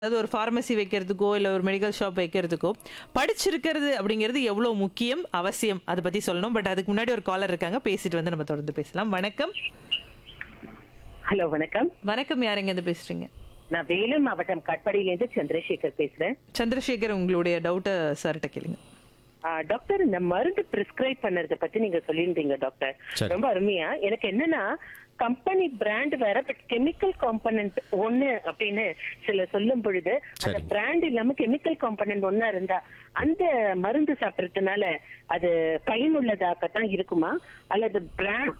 அதாவது ஒரு ஃபார்மசி வைக்கிறதுக்கோ இல்லை ஒரு மெடிக்கல் ஷாப் வைக்கிறதுக்கோ படிச்சிருக்கிறது அப்படிங்கிறது எவ்வளோ முக்கியம் அவசியம் அதை பற்றி சொல்லணும் பட் அதுக்கு முன்னாடி ஒரு காலர் இருக்காங்க பேசிட்டு வந்து நம்ம தொடர்ந்து பேசலாம் வணக்கம் ஹலோ வணக்கம் வணக்கம் யாருங்க இருந்து பேசுறீங்க நான் வேலூர் மாவட்டம் கட்பாடியிலேருந்து சந்திரசேகர் பேசுறேன் சந்திரசேகர் உங்களுடைய டவுட்டை சார்கிட்ட கேளுங்க ஆ, டாக்டர் இந்த மருந்து பிரிஸ்கிரைப் பண்ணறத பத்தி நீங்க சொல்லியிருந்தீங்க டாக்டர் சரி. ரொம்ப அருமையா எனக்கு என்னன்னா கம்பெனி பிராண்ட் வேற பட் கெமிக்கல் காம்பனன்ட் ஒண்ணு அப்படின்னு சில சொல்லும் பொழுது அந்த சரி. பிராண்ட் இல்லாம கெமிக்கல் காம்பனன்ட் ஒண்ணா இருந்தா அந்த மருந்து சாப்பிடறதுனால அது பயனுள்ளதாகத்தான் இருக்குமா அல்லது பிராண்ட்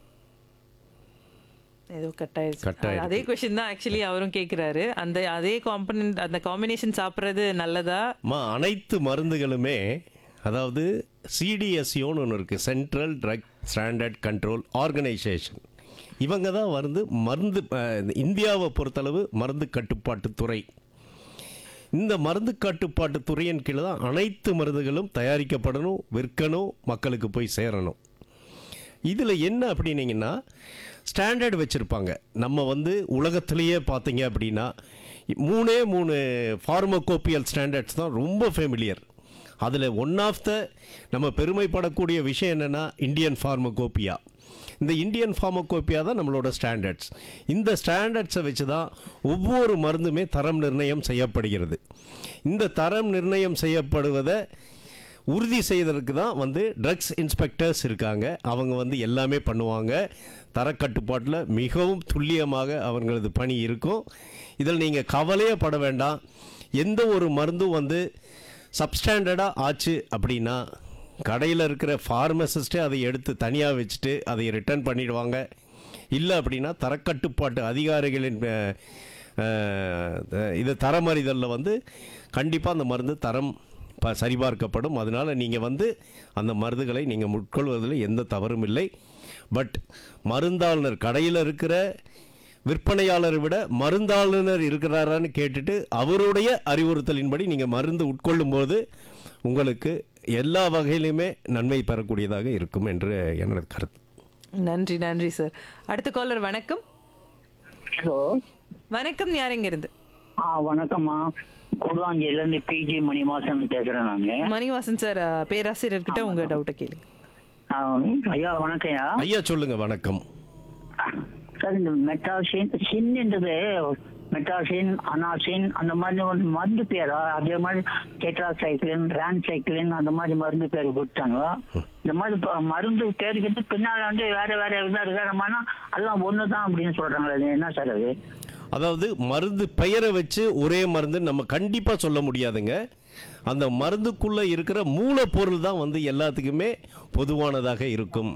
ஏதோ கட் ஆயிடுச்சு Cut ஆயிடுச்சு. அதே கொஸ்டின் தான் ஆக்சுவலி அவரும் கேட்குறாரு அந்த அதே காம்பனன்ட் அந்த காம்பினேஷன் சாப்பிட்றது நல்லதா அம்மா அனைத்து மருந்துகளுமே அதாவது சிடிஎஸ்யோன்னு ஒன்று இருக்குது central drug standard control organisation இவங்க தான் வந்து மருந்து அஹ், இந்தியாவை பொறுத்தளவு மருந்து கட்டுப்பாட்டு துறை இந்த மருந்து கட்டுப்பாட்டு துறையின் கீழே தான் அனைத்து மருந்துகளும் தயாரிக்கப்படணும் விற்கணும் மக்களுக்கு போய் சேரணும் இதில் என்ன அப்படின்னீங்கன்னா ஸ்டாண்டர்ட் வச்சுருப்பாங்க நம்ம வந்து உலகத்திலேயே பார்த்தீங்க அப்படின்னா மூணே மூணு ஃபார்மகோப்பியல் ஸ்டாண்டர்ட்ஸ் தான் ரொம்ப ஃபெமிலியர் அதில் ஒன் ஆஃப் த நம்ம பெருமைப்படக்கூடிய விஷயம் என்னென்னா இந்தியன் ஃபார்மகோப்பியா இந்த இந்தியன் ஃபார்மகோப்பியா தான் நம்மளோட ஸ்டாண்டர்ட்ஸ் இந்த ஸ்டாண்டர்ட்ஸை வச்சு தான் ஒவ்வொரு மருந்துமே தரம் நிர்ணயம் செய்யப்படுகிறது இந்த தரம் நிர்ணயம் செய்யப்படுவதை உறுதி செய்வதற்கு தான் வந்து ட்ரக்ஸ் இன்ஸ்பெக்டர்ஸ் இருக்காங்க அவங்க வந்து எல்லாமே பண்ணுவாங்க தரக்கட்டுப்பாட்டில் மிகவும் துல்லியமாக அவங்களது பணி இருக்கும் இதில் நீங்கள் கவலையே பட வேண்டாம் எந்த ஒரு மருந்தும் வந்து சப்ஸ்டாண்டர்டாக ஆச்சு அப்படின்னா கடையில் இருக்கிற ஃபார்மசிஸ்ட்டே அதை எடுத்து தனியாக வச்சுட்டு அதை ரிட்டர்ன் பண்ணிடுவாங்க இல்லை அப்படின்னா தரக்கட்டுப்பாட்டு அதிகாரிகளின் அஹ், அஹ், இது தரமறிதலில் வந்து கண்டிப்பாக அந்த மருந்து தரம் ப சரிபார்க்கப்படும் அதனால் நீங்கள் வந்து அந்த மருந்துகளை நீங்கள் உட்கொள்வதில் எந்த தவறும் இல்லை பட் மருந்தாளுநர் கடையில் இருக்கிற விற்பனையாளரை விட மருந்தாளுநர் இருக்கிறாரான்னு கேட்டுட்டு அவருடைய அறிவுறுத்தலின்படி நீங்கள் மருந்து உட்கொள்ளும் போது உங்களுக்கு எல்லா வகையிலுமே நன்மை பெறக்கூடியதாக இருக்கும் என்று எனது கருத்து நன்றி நன்றி சார் அடுத்த காலர் வணக்கம் ஹலோ வணக்கம் யாருங்க இருந்து ஆ வணக்கம்மா குடுவாஞ்சியில இருந்து பிஜி மணிவாசன் பேசுறேன் நாங்க மணிவாசன் சார் பேராசிரியர்கிட்ட உங்க டவுட்டை கேளுங்க ஆ, ஐயா வணக்கம்யா ஐயா சொல்லுங்க வணக்கம் சார் இந்த மெட்டாசின் சின்ன்றது மெட்டாசின் அனாசின் அந்த மாதிரி ஒரு மருந்து பேரா அதே மாதிரி டெட்ராசைக்ளின் ரான்சைக்ளின் அந்த மாதிரி மருந்து பேர் கொடுத்தாங்க இந்த மாதிரி ப- மருந்து பேருக்கு பின்னால வந்து வேற வேற இதா இருக்கிறமான அதெல்லாம் ஒண்ணுதான் அப்படின்னு சொல்றாங்களே அது என்ன சார் அது அதாவது மருந்து பெயரை வச்சு ஒரே மருந்து நம்ம கண்டிப்பாக சொல்ல முடியாதுங்க அந்த மருந்துக்குள்ளே இருக்கிற மூலப்பொருள் தான் வந்து எல்லாத்துக்குமே பொதுவானதாக இருக்கும்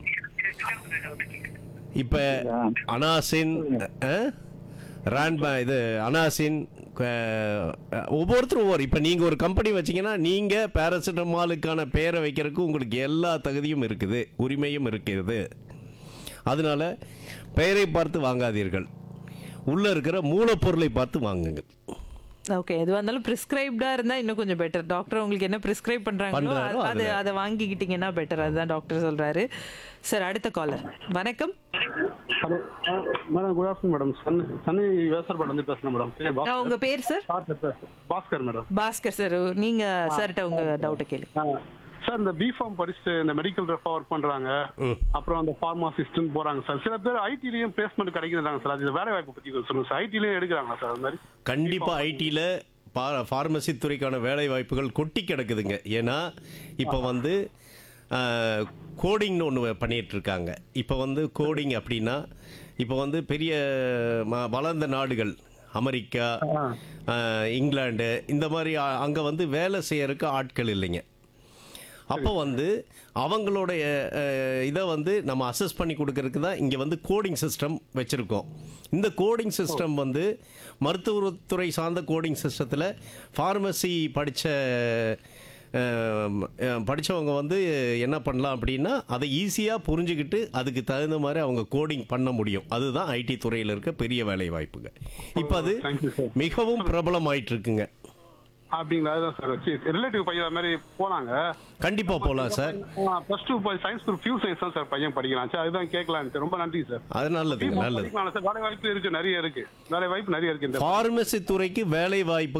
இப்போ அனாசின் அஹ், ரான்பா இது அனாசின் அஹ், ஒவ்வொருத்தரும் ஒவ்வொரு இப்போ நீங்கள் ஒரு கம்பெனி வச்சீங்கன்னா நீங்கள் பேராசிட்டமாலுக்கான பெயரை வைக்கிறதுக்கு உங்களுக்கு எல்லா தகுதியும் இருக்குது உரிமையும் இருக்கிறது அதனால பெயரை பார்த்து வாங்காதீர்கள் உள்ளே இருக்கிற மூலப்பொருளை பார்த்து வாங்குங்க ஓகே எதுவாக இருந்தாலும் ப்ரிஸ்கிரைப்டா இருந்தா இன்னும் கொஞ்சம் பெட்டர் டாக்டர் உங்களுக்கு என்ன ப்ரிஸ்கிரைப் பண்றாங்களோ பண்றாரோ அது- அது அதுல. அதை வாங்கிக்கிட்டீங்கன்னா பெட்டர் அதுதான் டாக்டர் சொல்றாரு சார் அடுத்த காலர் வணக்கம் hello madam good afternoon madam சன் சன்னி வேசர்பாடு வந்து பேசுகிறேன் மேடம் பேர் ஆ, பாஸ்கர் உங்க பேர் சார் பாஸ்கர் பேச- பாஸ்கர் மேடம் பாஸ்கர் சார் நீங்க சார்கிட்ட உங்க டவுட்டை கேளுங்க ஆ, சார் இந்த பிஃபார்ம் படிச்சுட்டு இந்த மெடிக்கல் ரெஃபா ஒர்க் பண்றாங்க அப்புறம் அந்த ஃபார்மாசிஸ்ட்னு போறாங்க சார் சில பேர் ஐடிலையும் பிளேஸ்மெண்ட் கிடைக்கிறாங்க சார் அது வேலை வாய்ப்பு பத்தி கொஞ்சம் சொல்லுங்க சார் ஐடிலையும் எடுக்கிறாங்களா சார் அது மாதிரி கண்டிப்பாக ஐடியில் பா ஃபார்மசி துறைக்கான வேலை வாய்ப்புகள் கொட்டி கிடக்குதுங்க ஏன்னா இப்போ வந்து கோடிங்னு ஒன்று பண்ணிட்டு இருக்காங்க இப்போ வந்து கோடிங் அப்படின்னா இப்போ வந்து பெரிய ம- வளர்ந்த நாடுகள் அமெரிக்கா ஆஹ், இங்கிலாந்து இந்த மாதிரி அங்கே வந்து வேலை செய்யறதுக்கு ஆட்கள் இல்லைங்க அப்போ வந்து அவங்களுடைய அஹ், இதை வந்து நம்ம அசஸ் பண்ணி கொடுக்கறதுக்கு தான் இங்கே வந்து கோடிங் சிஸ்டம் வச்சுருக்கோம் இந்த கோடிங் சிஸ்டம் வந்து மருத்துவத்துறை சார்ந்த கோடிங் சிஸ்டத்தில் ஃபார்மசி படித்த படித்தவங்க வந்து என்ன பண்ணலாம் அப்படின்னா அதை ஈஸியாக புரிஞ்சுக்கிட்டு அதுக்கு தகுந்த மாதிரி அவங்க கோடிங் பண்ண முடியும் அதுதான் ஐடி துறையில் இருக்க பெரிய வேலை வாய்ப்புங்க இப்போ அது Thank you, sir. மிகவும் பிரபலமாயிட்டு இருக்குங்க அப்படிங்களா அதுதான் சார் ரிலேட்டிவ் பையன் அது மாதிரி போனாங்க கண்டிப்பாக போகலாம் sir plus two science group few science தான் சார் பையன் படிக்கிறான் சார் அதுதான் கேட்கலான்ட்டு ரொம்ப நன்றி சார் அது நல்லதுங்க நல்லது படிக்கலாம் சார் வேலை வாய்ப்பு இருக்கு நிறைய இருக்கு வேலை வாய்ப்பு நிறைய இருக்கு இந்த ஃபார்மசி துறைக்கு வேலை வாய்ப்பு